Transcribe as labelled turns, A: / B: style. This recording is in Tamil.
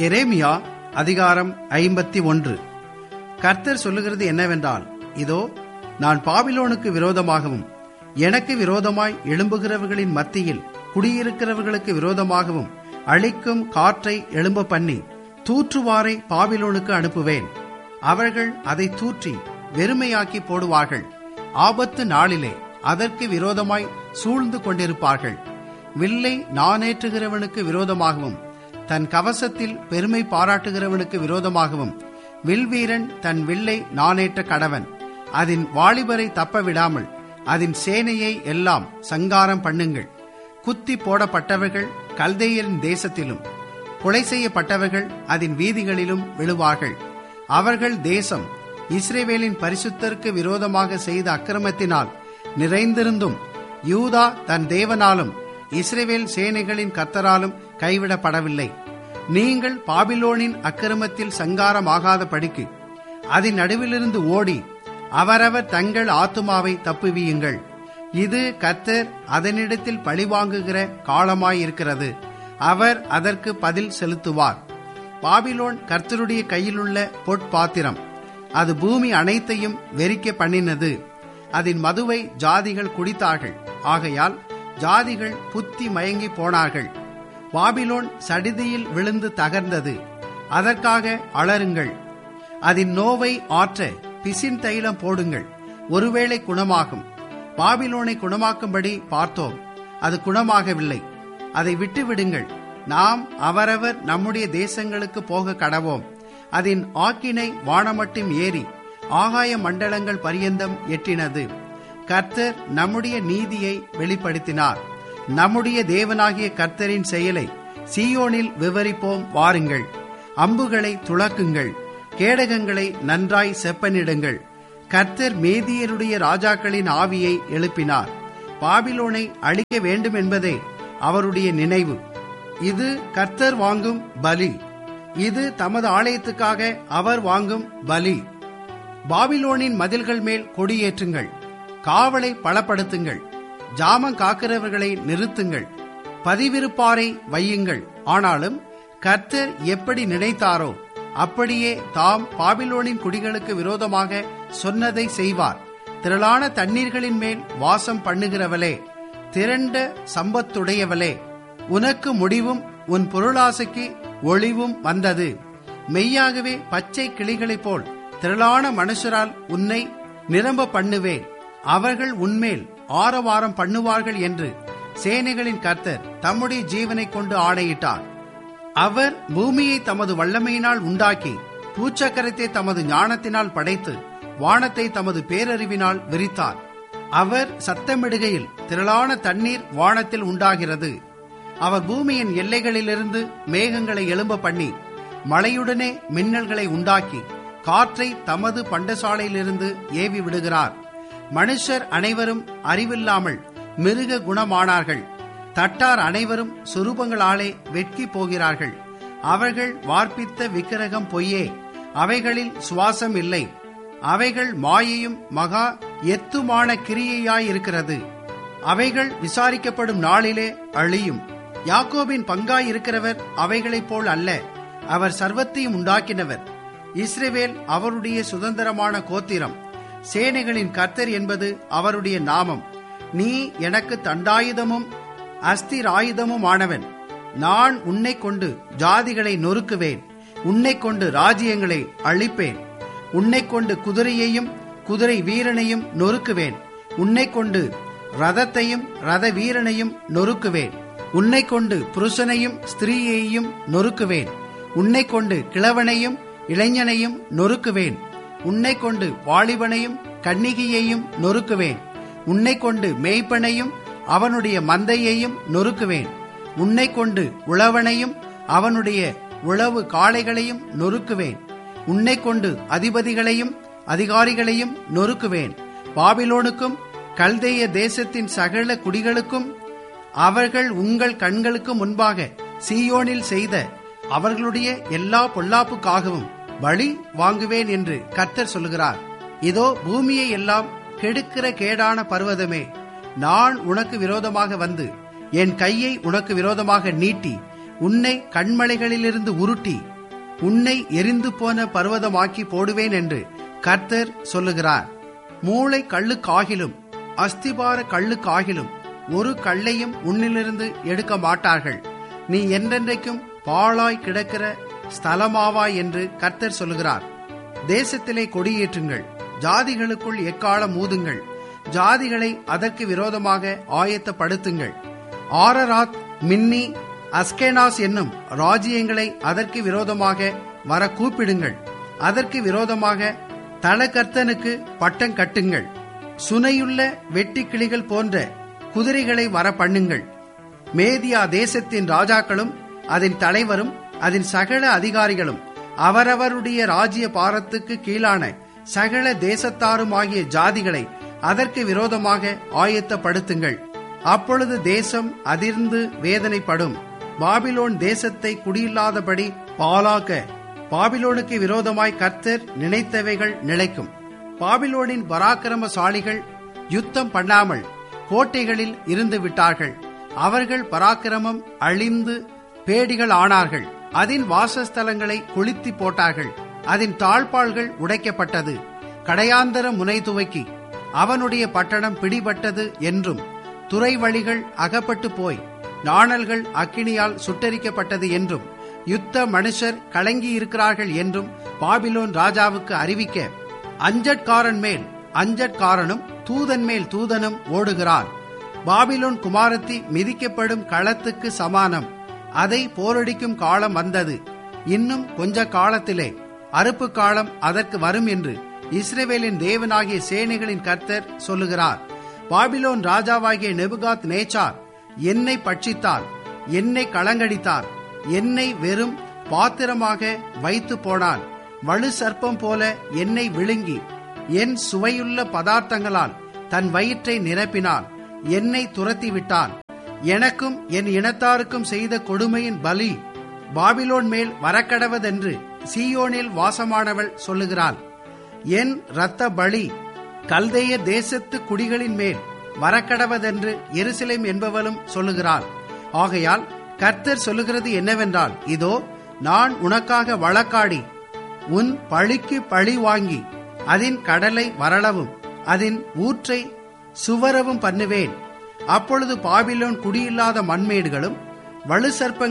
A: எரேமியா அதிகாரம் ஐம்பத்தி ஒன்று கர்த்தர் சொல்லுகிறது என்னவென்றால் இதோ நான் பாபிலோனுக்கு விரோதமாகவும் எனக்கு விரோதமாய் எழும்புகிறவர்களின் மத்தியில் குடியிருக்கிறவர்களுக்கு விரோதமாகவும் அழிக்கும் காற்றை எழும்ப பண்ணி தூற்றுவாரை பாபிலோனுக்கு அனுப்புவேன் அவர்கள் அதை தூற்றி வெறுமையாக்கி போடுவார்கள் ஆபத்து நாளிலே அதற்கு விரோதமாய் சூழ்ந்து கொண்டிருப்பார்கள் வில்லை நானேற்றுகிறவனுக்கு விரோதமாகவும் தன் கவசத்தில் பெருமை பாராட்டுகிறவனுக்கு விரோதமாகவும் வில்வீரன் தன் வில்லை நானேற்ற கடவன் அதன் வாலிபரை தப்ப விடாமல் அதன் சேனையை எல்லாம் சங்காரம் பண்ணுங்கள் குத்தி போடப்பட்டவர்கள் கல்தேயரின் தேசத்திலும் கொலை செய்யப்பட்டவர்கள் அதன் வீதிகளிலும் விழுவார்கள் அவர்கள் தேசம் இஸ்ரேவேலின் பரிசுத்தருக்கு விரோதமாக செய்த அக்கிரமத்தினால் நிறைந்திருந்தும் யூதா தன் தேவனாலும் இஸ்ரேவேல் சேனைகளின் கர்த்தராலும் கைவிடப்படவில்லை நீங்கள் பாபிலோனின் அக்கிரமத்தில் சங்காரமாகாத படிக்கு அதன் நடுவிலிருந்து ஓடி அவரவர் தங்கள் ஆத்துமாவை தப்புவியுங்கள் இது கர்த்தர் அதனிடத்தில் பழிவாங்குகிற காலமாயிருக்கிறது அவர் அதற்கு பதில் செலுத்துவார் பாபிலோன் கர்த்தருடைய கையிலுள்ள பொற்பாத்திரம் அது பூமி அனைத்தையும் வெறிக்க பண்ணினது அதன் மதுவை ஜாதிகள் குடித்தார்கள் ஆகையால் ஜாதிகள் புத்தி மயங்கி போனார்கள் பாபிலோன் சடிதியில் விழுந்து தகர்ந்தது அதற்காக அலறுங்கள் அதன் நோவை ஆற்ற பிசின் தைலம் போடுங்கள் ஒருவேளை குணமாகும் பாபிலோனை குணமாக்கும்படி பார்த்தோம் அது குணமாகவில்லை அதை விட்டு விடுங்கள் நாம் அவரவர் நம்முடைய தேசங்களுக்கு போக கடவோம் அதன் ஆக்கினை வானமட்டும் ஏறி ஆகாய மண்டலங்கள் பரியந்தம் எட்டினது கர்த்தர் நம்முடைய நீதியை வெளிப்படுத்தினார் நம்முடைய தேவனாகிய கர்த்தரின் செயலை சீயோனில் விவரிப்போம் வாருங்கள் அம்புகளை துளக்குங்கள் கேடகங்களை நன்றாய் செப்பனிடுங்கள் கர்த்தர் மேதியருடைய ராஜாக்களின் ஆவியை எழுப்பினார் பாபிலோனை அழிக்க வேண்டும் என்பதே அவருடைய நினைவு இது கர்த்தர் வாங்கும் பலி இது தமது ஆலயத்துக்காக அவர் வாங்கும் பலி பாபிலோனின் மதில்கள் மேல் கொடியேற்றுங்கள் காவலை பலப்படுத்துங்கள் ஜாமம் காக்கிறவர்களை நிறுத்துங்கள் பதிவிருப்பாரை வையுங்கள் ஆனாலும் கர்த்தர் எப்படி நினைத்தாரோ அப்படியே தாம் பாபிலோனின் குடிகளுக்கு விரோதமாக சொன்னதை செய்வார் திரளான தண்ணீர்களின் மேல் வாசம் பண்ணுகிறவளே திரண்ட சம்பத்துடையவளே உனக்கு முடிவும் உன் பொருளாசைக்கு ஒளிவும் வந்தது மெய்யாகவே பச்சை கிளிகளைப் போல் திரளான மனுஷரால் உன்னை நிரம்ப பண்ணுவேன் அவர்கள் உன்மேல் ஆரவாரம் பண்ணுவார்கள் என்று சேனைகளின் கர்த்தர் தம்முடைய ஜீவனை கொண்டு ஆணையிட்டார் அவர் பூமியை தமது வல்லமையினால் உண்டாக்கி பூச்சக்கரத்தை தமது ஞானத்தினால் படைத்து வானத்தை தமது பேரறிவினால் விரித்தார் அவர் சத்தமிடுகையில் திரளான தண்ணீர் வானத்தில் உண்டாகிறது அவர் பூமியின் எல்லைகளிலிருந்து மேகங்களை எழும்ப பண்ணி மழையுடனே மின்னல்களை உண்டாக்கி காற்றை தமது பண்டசாலையிலிருந்து ஏவி விடுகிறார் மனுஷர் அனைவரும் அறிவில்லாமல் மிருக குணமானார்கள் தட்டார் அனைவரும் சுரூபங்களாலே வெட்கி போகிறார்கள் அவர்கள் வார்ப்பித்த விக்கிரகம் பொய்யே அவைகளில் சுவாசம் இல்லை அவைகள் மாயையும் மகா எத்துமான கிரியையாயிருக்கிறது அவைகள் விசாரிக்கப்படும் நாளிலே அழியும் யாக்கோபின் பங்காய் இருக்கிறவர் அவைகளைப் போல் அல்ல அவர் சர்வத்தையும் உண்டாக்கினவர் இஸ்ரேவேல் அவருடைய சுதந்திரமான கோத்திரம் சேனைகளின் கர்த்தர் என்பது அவருடைய நாமம் நீ எனக்கு தண்டாயுதமும் அஸ்திராயுதமும் ஆனவன் நான் உன்னை கொண்டு ஜாதிகளை நொறுக்குவேன் உன்னை கொண்டு ராஜ்யங்களை அழிப்பேன் உன்னை கொண்டு குதிரையையும் குதிரை வீரனையும் நொறுக்குவேன் உன்னை கொண்டு ரதத்தையும் ரத வீரனையும் நொறுக்குவேன் உன்னை கொண்டு புருஷனையும் ஸ்திரீயையும் நொறுக்குவேன் உன்னை கொண்டு கிழவனையும் இளைஞனையும் நொறுக்குவேன் உன்னை கொண்டு வாலிபனையும் கன்னிகையையும் நொறுக்குவேன் உன்னை கொண்டு மேய்ப்பனையும் அவனுடைய மந்தையையும் நொறுக்குவேன் உன்னை கொண்டு உழவனையும் அவனுடைய உழவு காளைகளையும் நொறுக்குவேன் உன்னை கொண்டு அதிபதிகளையும் அதிகாரிகளையும் நொறுக்குவேன் பாபிலோனுக்கும் கல்தேய தேசத்தின் சகல குடிகளுக்கும் அவர்கள் உங்கள் கண்களுக்கு முன்பாக சீயோனில் செய்த அவர்களுடைய எல்லா பொல்லாப்புக்காகவும் பலி வாங்குவேன் என்று கர்த்தர் சொல்லுகிறார் இதோ பூமியை எல்லாம் கெடுக்கிற கேடான பர்வதமே நான் உனக்கு விரோதமாக வந்து என் கையை உனக்கு விரோதமாக நீட்டி உன்னை கண்மலைகளிலிருந்து உருட்டி உன்னை எரிந்து போன பர்வதமாக்கி போடுவேன் என்று கர்த்தர் சொல்லுகிறார் மூளை கல்லுக்காகிலும் அஸ்திபார கல்லுக்காகிலும் ஒரு கல்லையும் உன்னிலிருந்து எடுக்க மாட்டார்கள் நீ என்றென்றைக்கும் பாழாய் கிடக்கிற ஸ்தலமாவாய் என்று கர்த்தர் சொல்லுகிறார் தேசத்திலே கொடியேற்றுங்கள் ஜாதிகளுக்குள் எக்காலம் ஊதுங்கள் ஜாதிகளை அதற்கு விரோதமாக ஆயத்தப்படுத்துங்கள் ஆரராத் மின்னி அஸ்கேனாஸ் என்னும் ராஜ்யங்களை அதற்கு விரோதமாக வர கூப்பிடுங்கள் அதற்கு விரோதமாக தலகர்த்தனுக்கு பட்டம் கட்டுங்கள் சுனையுள்ள வெட்டுக்கிளிகள் போன்ற குதிரைகளை வர பண்ணுங்கள் மேதியா தேசத்தின் ராஜாக்களும் அதன் தலைவரும் அதன் சகல அதிகாரிகளும் அவரவருடைய ராஜ்ய பாரத்துக்கு கீழான சகல தேசத்தாருமாகிய ஜாதிகளை அதற்கு விரோதமாக ஆயத்தப்படுத்துங்கள் அப்பொழுது தேசம் அதிர்ந்து வேதனைப்படும் பாபிலோன் தேசத்தை குடியில்லாதபடி பாலாக்க பாபிலோனுக்கு விரோதமாய் கர்த்தர் நினைத்தவைகள் நிலைக்கும் பாபிலோனின் பராக்கிரமசாலிகள் யுத்தம் பண்ணாமல் கோட்டைகளில் இருந்து விட்டார்கள் அவர்கள் பராக்கிரமம் அழிந்து பேடிகள் ஆனார்கள் அதன் வாசஸ்தலங்களை கொளுத்தி போட்டார்கள் அதன் தாழ்பாள்கள் உடைக்கப்பட்டது கடையாந்தர முனை துவக்கி அவனுடைய பட்டணம் பிடிபட்டது என்றும் துறை வழிகள் அகப்பட்டு போய் நாணல்கள் அக்கினியால் சுட்டரிக்கப்பட்டது என்றும் யுத்த மனுஷர் கலங்கி இருக்கிறார்கள் என்றும் பாபிலோன் ராஜாவுக்கு அறிவிக்க அஞ்சட்காரன் மேல் அஞ்சட்காரனும் தூதன் மேல் தூதனும் ஓடுகிறார் பாபிலோன் குமாரத்தி மிதிக்கப்படும் களத்துக்கு சமானம் அதை போரடிக்கும் காலம் வந்தது இன்னும் கொஞ்ச காலத்திலே அறுப்பு காலம் அதற்கு வரும் என்று இஸ்ரேவேலின் தேவனாகிய சேனைகளின் கர்த்தர் சொல்லுகிறார் பாபிலோன் ராஜாவாகிய நெபுகாத் நேச்சார் என்னை பட்சித்தார் என்னை களங்கடித்தார் என்னை வெறும் பாத்திரமாக வைத்து போனான் வலு சர்ப்பம் போல என்னை விழுங்கி என் சுவையுள்ள பதார்த்தங்களால் தன் வயிற்றை நிரப்பினான் என்னை துரத்தி விட்டான் எனக்கும் என் இனத்தாருக்கும் செய்த கொடுமையின் பலி பாபிலோன் மேல் வரக்கடவதென்று சீயோனில் வாசமானவள் சொல்லுகிறாள் என் இரத்த பலி கல்தேய தேசத்து குடிகளின் மேல் வரக்கடவதென்று எருசலேம் என்பவளும் சொல்லுகிறாள் ஆகையால் கர்த்தர் சொல்லுகிறது என்னவென்றால் இதோ நான் உனக்காக வழக்காடி உன் பழிக்கு பழி வாங்கி அதன் கடலை வரளவும் அதன் ஊற்றை சுவரவும் பண்ணுவேன் அப்பொழுது பாபிலோன் குடியில்லாத மண்மேடுகளும் வலு சர்ப்ப